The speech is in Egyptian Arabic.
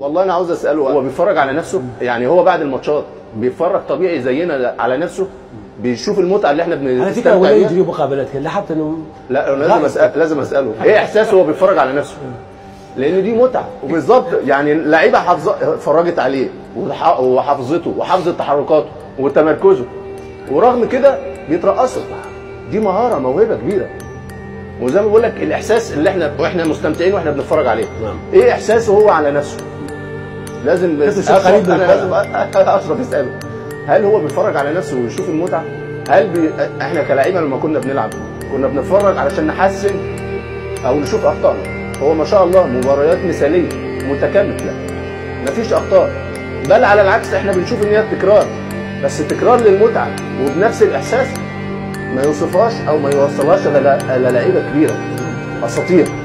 والله انا عاوز اساله هو بيتفرج على نفسه يعني هو بعد الماتشات بيتفرج طبيعي زينا على نفسه بيشوف المتعه اللي احنا على فكره بنستمتع ولا بيها يجري مقابلات كان لاحظت انه لا أنا لازم اسال لازم اساله ايه احساسه وهو بيتفرج على نفسه لان دي متعه وبالظبط يعني اللعيبه حافظه اتفرجت عليه وح- وحافظته وحافظت تحركاته وتمركزه ورغم كده بيترقصوا دي مهاره موهبه كبيره وزي ما بقول لك الاحساس اللي احنا واحنا مستمتعين واحنا بنتفرج عليه نعم. ايه احساسه هو على نفسه لازم لازم شيء قريب من انا الكرة. لازم اشرف اساله هل هو بيتفرج على نفسه ويشوف المتعه هل بي... احنا كلاعيبه لما كنا بنلعب كنا بنتفرج علشان نحسن او نشوف اخطائنا هو ما شاء الله مباريات مثاليه متكامله مفيش اخطاء بل على العكس احنا بنشوف ان هي تكرار بس تكرار للمتعه وبنفس الاحساس ما يوصفهاش او ما يوصلهاش الا إلا لعيبه كبيره اساطير